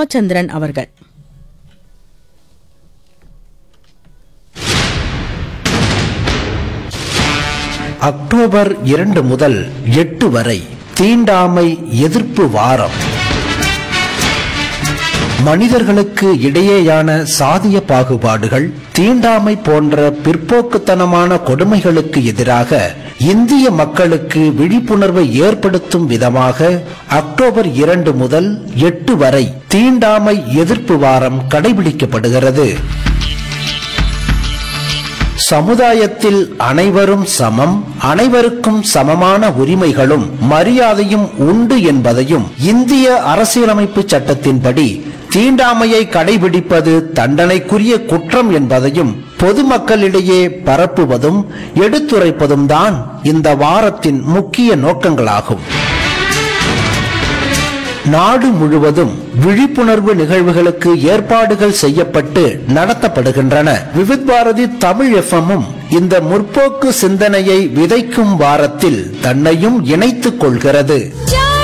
ராமச்சந்திரன் அவர்கள் அக்டோபர் இரண்டு முதல் எட்டு வரை தீண்டாமை எதிர்ப்பு வாரம் மனிதர்களுக்கு இடையேயான சாதிய பாகுபாடுகள் தீண்டாமை போன்ற பிற்போக்குத்தனமான கொடுமைகளுக்கு எதிராக இந்திய மக்களுக்கு விழிப்புணர்வை ஏற்படுத்தும் விதமாக அக்டோபர் இரண்டு முதல் எட்டு வரை தீண்டாமை எதிர்ப்பு வாரம் கடைபிடிக்கப்படுகிறது சமுதாயத்தில் அனைவரும் சமம் அனைவருக்கும் சமமான உரிமைகளும் மரியாதையும் உண்டு என்பதையும் இந்திய அரசியலமைப்பு சட்டத்தின்படி தீண்டாமையை கடைபிடிப்பது தண்டனைக்குரிய குற்றம் என்பதையும் பொதுமக்களிடையே பரப்புவதும் எடுத்துரைப்பதும் தான் இந்த வாரத்தின் முக்கிய நோக்கங்களாகும் நாடு முழுவதும் விழிப்புணர்வு நிகழ்வுகளுக்கு ஏற்பாடுகள் செய்யப்பட்டு நடத்தப்படுகின்றன விவித் பாரதி தமிழ் எஃப்எம்மும் இந்த முற்போக்கு சிந்தனையை விதைக்கும் வாரத்தில் தன்னையும் இணைத்துக் கொள்கிறது ஜா